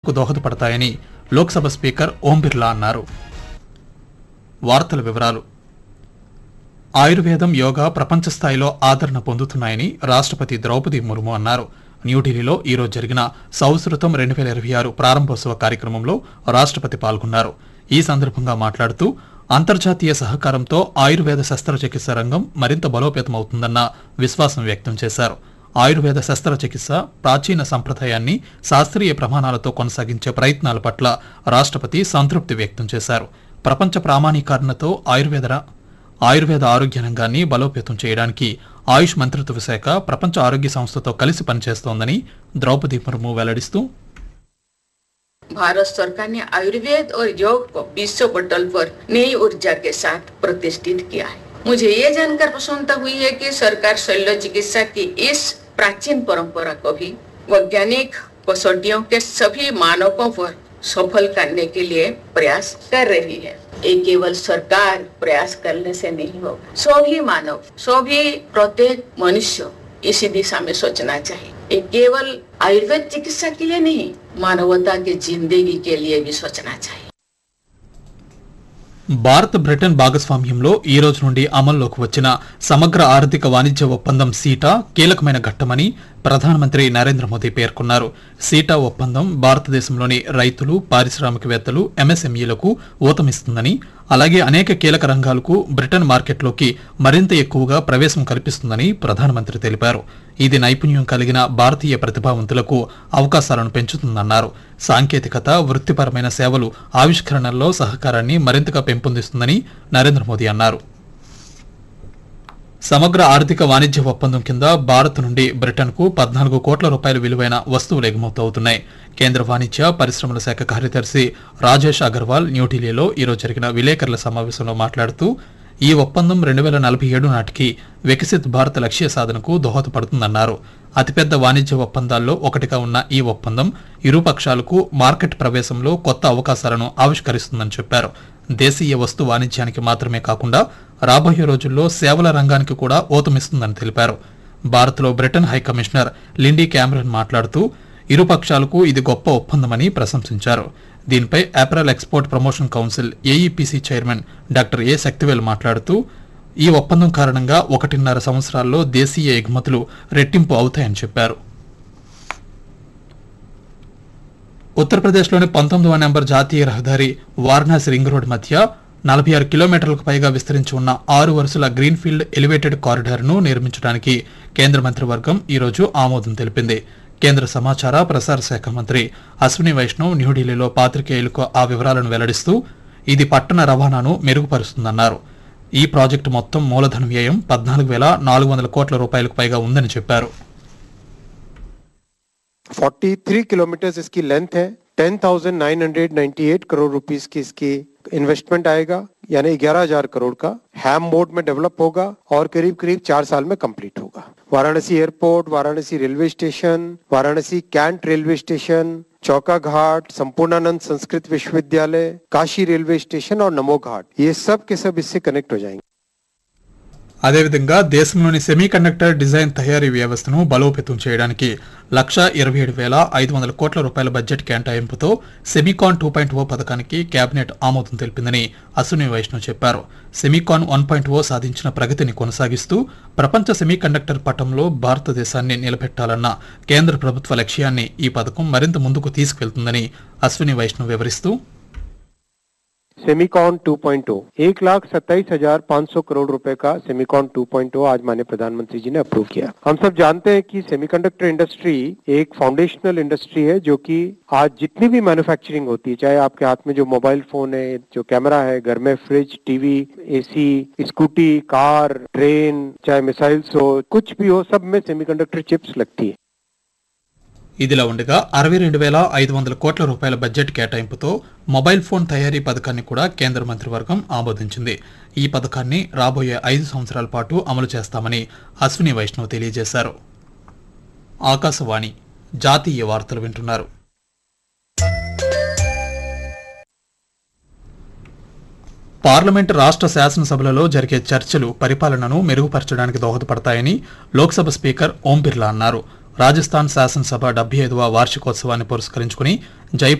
భవిష్యత్తుకు దోహదపడతాయని లోక్సభ స్పీకర్ ఓం బిర్లా అన్నారు వార్తల వివరాలు ఆయుర్వేదం యోగా ప్రపంచ స్థాయిలో ఆదరణ పొందుతున్నాయని రాష్ట్రపతి ద్రౌపది ముర్ము అన్నారు న్యూఢిల్లీలో ఈరోజు జరిగిన సంస్కృతం రెండు వేల ఇరవై ఆరు ప్రారంభోత్సవ కార్యక్రమంలో రాష్ట్రపతి పాల్గొన్నారు ఈ సందర్భంగా మాట్లాడుతూ అంతర్జాతీయ సహకారంతో ఆయుర్వేద శస్త్రచికిత్స రంగం మరింత బలోపేతమవుతుందన్న విశ్వాసం వ్యక్తం చేశారు ఆయుర్వేద శస్త్రచికిత్స ప్రాచీన సంప్రదాయాన్ని శాస్త్రీయ ప్రమాణాలతో కొనసాగించే ప్రయత్నాల పట్ల రాష్ట్రపతి సంతృప్తి వ్యక్తం చేశారు ప్రపంచ ప్రామాణీకరణతో ఆయుర్వేద ఆయుర్వేద ఆరోగ్య రంగాన్ని బలోపేతం చేయడానికి ఆయుష్ మంత్రిత్వ శాఖ ప్రపంచ ఆరోగ్య సంస్థతో కలిసి పనిచేస్తోందని ద్రౌపది ముర్ము వెల్లడిస్తూ भारत सरकार ने आयुर्वेद और योग को विश्व पटल पर नई ऊर्जा के साथ प्रतिष्ठित किया है मुझे ये जानकर प्रसन्नता हुई है कि सरकार शल्य चिकित्सा की इस प्राचीन परंपरा को भी वैज्ञानिक कसौटियों के सभी मानकों पर सफल करने के लिए प्रयास कर रही है ये केवल सरकार प्रयास करने से नहीं होगा सभी मानव सभी प्रत्येक मनुष्य इसी दिशा में सोचना चाहिए ये केवल आयुर्वेद चिकित्सा के लिए नहीं मानवता की जिंदगी के लिए भी सोचना चाहिए భారత్ బ్రిటన్ భాగస్వామ్యంలో ఈ రోజు నుండి అమల్లోకి వచ్చిన సమగ్ర ఆర్థిక వాణిజ్య ఒప్పందం సీటా కీలకమైన ఘట్టమని ప్రధానమంత్రి నరేంద్ర మోదీ పేర్కొన్నారు సీటా ఒప్పందం భారతదేశంలోని రైతులు పారిశ్రామికవేత్తలు ఎంఎస్ఎంఈలకు ఊతమిస్తుందని అలాగే అనేక కీలక రంగాలకు బ్రిటన్ మార్కెట్లోకి మరింత ఎక్కువగా ప్రవేశం కల్పిస్తుందని ప్రధానమంత్రి తెలిపారు ఇది నైపుణ్యం కలిగిన భారతీయ ప్రతిభావంతులకు అవకాశాలను పెంచుతుందన్నారు సాంకేతికత వృత్తిపరమైన సేవలు ఆవిష్కరణల్లో సహకారాన్ని మరింతగా పెంపొందిస్తుందని నరేంద్ర మోదీ అన్నారు సమగ్ర ఆర్థిక వాణిజ్య ఒప్పందం కింద భారత్ నుండి బ్రిటన్కు పద్నాలుగు కోట్ల రూపాయల విలువైన వస్తువులు ఎగుమవుతవుతున్నాయి కేంద్ర వాణిజ్య పరిశ్రమల శాఖ కార్యదర్శి రాజేష్ అగర్వాల్ న్యూఢిల్లీలో ఈరోజు జరిగిన విలేకరుల సమావేశంలో మాట్లాడుతూ ఈ ఒప్పందం రెండు వేల నలభై ఏడు నాటికి వికసిత్ భారత్ లక్ష్య సాధనకు దోహదపడుతుందన్నారు అతిపెద్ద వాణిజ్య ఒప్పందాల్లో ఒకటిగా ఉన్న ఈ ఒప్పందం ఇరు పక్షాలకు మార్కెట్ ప్రవేశంలో కొత్త అవకాశాలను ఆవిష్కరిస్తుందని చెప్పారు దేశీయ వస్తు వాణిజ్యానికి మాత్రమే కాకుండా రాబోయే రోజుల్లో సేవల రంగానికి కూడా ఊతమిస్తుందని తెలిపారు భారత్లో బ్రిటన్ హైకమిషనర్ లిండీ క్యామరన్ మాట్లాడుతూ ఇరు పక్షాలకు ఇది గొప్ప ఒప్పందమని ప్రశంసించారు దీనిపై apparel export promotion council AEPC chairman doctor A Sakthivel మాట్లాడుతూ ఈ ఒప్పందం కారణంగా ఒకటిన్నర సంవత్సరాల్లో దేశీయ ఎగుమతులు రెట్టింపు అవుతాయని చెప్పారు ఉత్తరప్రదేశ్లోని పంతొమ్మిదవ నెంబర్ జాతీయ రహదారి వారణాసి రింగ్ రోడ్ మధ్య నలభై ఆరు కిలోమీటర్లకు పైగా విస్తరించి ఉన్న ఆరు వరుసల గ్రీన్ఫీల్డ్ ఎలివేటెడ్ కారిడార్ను నిర్మించడానికి కేంద్ర మంత్రివర్గం ఈరోజు ఆమోదం తెలిపింది కేంద్ర సమాచార ప్రసార శాఖ మంత్రి అశ్విని వైష్ణవ్ న్యూఢిల్లీలో పాత్రికేయులకు ఆ వివరాలను వెల్లడిస్తూ ఇది పట్టణ రవాణాను మెరుగుపరుస్తుందన్నారు ఈ ప్రాజెక్టు మొత్తం మూలధన వ్యయం పద్నాలుగు వేల నాలుగు వందల కోట్ల రూపాయలకు పైగా ఉందని చెప్పారు 43 किलोमीटर इसकी लेंथ है 10,998 करोड़ रुपीस की इसकी इन्वेस्टमेंट आएगा यानी 11,000 करोड़ का हैम मोड में डेवलप होगा और करीब करीब चार साल में कंप्लीट होगा Varanasi airport Varanasi railway station Varanasi cantt railway station Chauka Ghat Sampurnanand Sanskrit विश्वविद्यालय काशी रेलवे स्टेशन और नमो घाट ये सब के सब इससे कनेक्ट हो जाएंगे అదేవిధంగా దేశంలోని సెమీ కండక్టర్ డిజైన్ తయారీ వ్యవస్థను బలోపేతం చేయడానికి లక్ష ఇరవై ఏడు వేల ఐదు వందల కోట్ల రూపాయల బడ్జెట్ కేటాయింపుతో సెమీకాన్ టూ పాయింట్ ఓ పథకానికి కేబినెట్ ఆమోదం తెలిపిందని అశ్విని వైష్ణవ్ చెప్పారు సెమీకాన్ వన్ పాయింట్ ఓ సాధించిన ప్రగతిని కొనసాగిస్తూ ప్రపంచ సెమీ కండక్టర్ పటంలో భారతదేశాన్ని నిలబెట్టాలన్న కేంద్ర ప్రభుత్వ లక్ష్యాన్ని ఈ పథకం మరింత ముందుకు తీసుకువెళ్తుందని అశ్విని వైష్ణవ్ వివరిస్తూ सेमिकॉन 2.0 एक लाख सत्ताईस हजार पाँच सौ करोड़ रुपए का सेमिकॉन 2.0 आज माननीय प्रधानमंत्री जी ने अप्रूव किया हम सब जानते हैं कि सेमीकंडक्टर इंडस्ट्री एक फाउंडेशनल इंडस्ट्री है जो कि आज जितनी भी मैन्युफैक्चरिंग होती है चाहे आपके हाथ में जो मोबाइल फोन है जो कैमरा है घर में fridge TV AC scooty car train चाहे मिसाइल्स हो कुछ भी हो सब में सेमीकंडक्टर चिप्स लगती है ఇదిలా ఉండగా అరవై రెండు వేల ఐదు వందల కోట్ల రూపాయల బడ్జెట్ కేటాయింపుతో మొబైల్ ఫోన్ తయారీ పథకాన్ని కూడా కేంద్ర మంత్రివర్గం ఆమోదించింది ఈ పథకాన్ని రాబోయే ఐదు సంవత్సరాల పాటు అమలు చేస్తామని అశ్విని వైష్ణవ్ తెలియజేశారు ఆకాశవాణి జాతీయ వార్తలు వింటున్నారు పార్లమెంట్ రాష్ట్ర శాసనసభలలో జరిగే చర్చలు పరిపాలనను మెరుగుపరచడానికి దోహదపడతాయని లోక్సభ స్పీకర్ ఓం బిర్లా అన్నారు రాజస్థాన్ శాసనసభ డెబ్బై ఐదవ వార్షికోత్సవాన్ని పురస్కరించుకుని జైపూర్